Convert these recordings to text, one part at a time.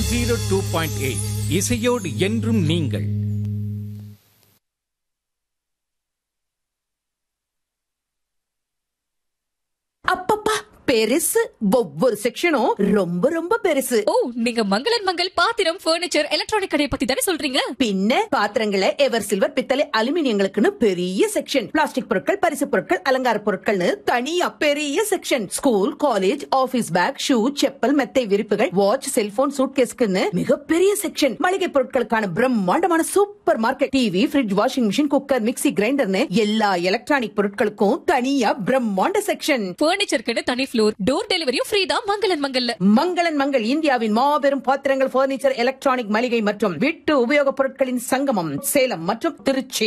zero two point eight இசையோடு என்றும் நீங்கள் அப்பப்பா பெருசு ஒவ்வொரு செக்ஷனும் ரொம்ப ரொம்ப பெருசு ஓ நீங்க மங்களன் மங்கள் பாத்திரம் பர்னிச்சர் எலக்ட்ரானிக் கடையை பத்தி தானே சொல்றீங்க பின்ன பாத்திரங்களை எவர் சில்வர் பித்தளை அலுமினியங்களுக்குன்னு பெரிய செக்ஷன் பிளாஸ்டிக் பொருட்கள் பரிசு பொருட்கள் அலங்கார பொருட்கள்னு தனியா பெரிய section school college office bag shoe chappal மெத்தை விரிப்புகள் வாட்ச் செல்போன் சூட்கேஸ்க்குன்னு மிகப்பெரிய செக்ஷன் மளிகை பொருட்களுக்கான பிரம்மாண்டமான supermarket TV fridge washing machine cooker mixie கிரைண்டர்னு எல்லா எலக்ட்ரானிக் பொருட்களுக்கும் தனியா பிரம்மாண்ட செக்ஷன் பர்னிச்சருக்குன்னு தனி ஃப்ளோர் டோர் டெலிவரியும் ஃப்ரீ தான் மங்களன் மங்கல்ல மங்களன் மங்கள் இந்தியாவின் மாபெரும் பாத்திரங்கள் பர்னிச்சர் எலக்ட்ரானிக் மளிகை மற்றும் வீட்டு உபயோகப் பொருட்களின் சங்கமம் சேலம் மற்றும் திருச்சி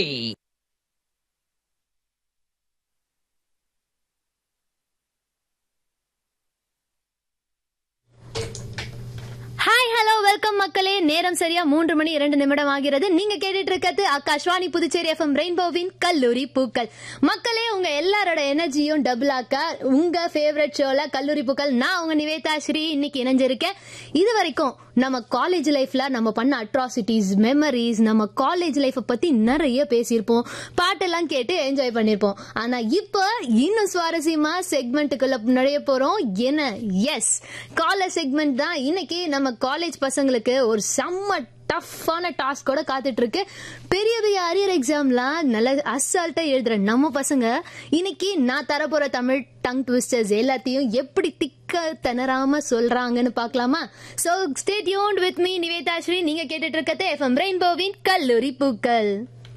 ஹாய் ஹலோ வெல்கம் மக்களே நேரம் சரியா மூன்று மணி இரண்டு நிமிடம் ஆகிறது நீங்க கேட்டுட்டு இருக்கிறது ஆகாஷ்வாணி புதுச்சேரி எஃப்எம் ரெயின்போவின் கல்லூரி பூக்கள் மக்களே உங்க எல்லாரோட எனர்ஜியும் டபுள் ஆக்க உங்க ஃபேவரட் ஷோல கல்லூரி பூக்கள் நான் உங்க நிவேதா ஸ்ரீ இன்னைக்கு இணைஞ்சிருக்கேன் இது வரைக்கும் நம்ம காலேஜ் லைஃப்ல நம்ம பண்ண அட்ராசிட்டிஸ் மெமரிஸ் நம்ம காலேஜ் லைஃப்பை பத்தி நிறைய பேசியிருப்போம் பாட்டெல்லாம் கேட்டு என்ஜாய் பண்ணிருப்போம் ஆனா இப்போ இன்னும் சுவாரஸ்யமா செக்மெண்ட்டுக்குள்ள நுழைய போறோம் என்ன எஸ் காலேஜ் செக்மெண்ட் தான் இன்னைக்கு நம்ம காலேஜ் பசங்களுக்கு ஒரு செம்ம டஃப்பான டாஸ்கோட காத்துட்டு இருக்கு பெரிய பெரிய அரியர் எக்ஸாம்லாம் நல்ல அசால்ட்டா எழுதுற நம்ம பசங்க இன்னைக்கு நான் தரப்போற தமிழ் டங் ட்விஸ்டர்ஸ் எல்லாத்தையும் எப்படி திக்க திணறாம சொல்றாங்கன்னு பார்க்கலாமா so stay tuned with me Nivetha Sri நீங்க கேட்டுட்டு இருக்கிறது எஃப்எம் ரெயின்போவின் கல்லூரி பூக்கள்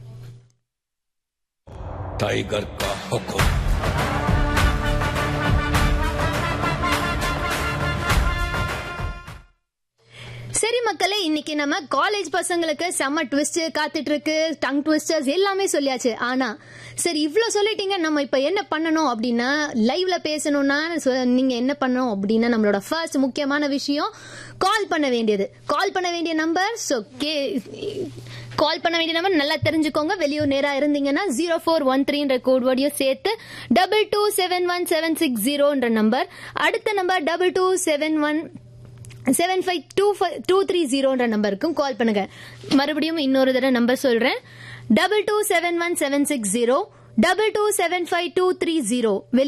टाइगर का हुक्म சரி மக்களே இன்னைக்கு நம்ம காலேஜ் பசங்களுக்கு செம்ம ட்விஸ்ட் காத்துட்டு இருக்கு டங் ட்விஸ்டர்ஸ் எல்லாமே சொல்லியாச்சு ஆனா சரி இவ்ளோ சொல்லிட்டீங்க நம்ம இப்ப என்ன பண்ணணும் அப்படின்னா லைவ்ல பேசணும்னா சொ- நீங்க என்ன பண்ணணும் அப்படின்னா நம்மளோட ஃபர்ஸ்ட் முக்கியமான விஷயம் கால் பண்ண வேண்டியது கால் பண்ண வேண்டிய நம்பர் ஸோ கே கால் பண்ண வேண்டிய நம்பர் நல்லா தெரிஞ்சுக்கோங்க வெளியூர் நேரா இருந்தீங்கன்னா ஜீரோ ஃபோர் ஒன் த்ரீன்ற கோட் வேர்டையும் சேர்த்து double two seven one seven six ஜீரோன்ற நம்பர் அடுத்த number double two seven one seven five two five two three ஜீரோன்ற நம்பருக்கும் கால் பண்ணுங்க மறுபடியும் இன்னொரு தடவை நம்பர் சொல்றேன் double two seven one seven six zero double two seven five two three zero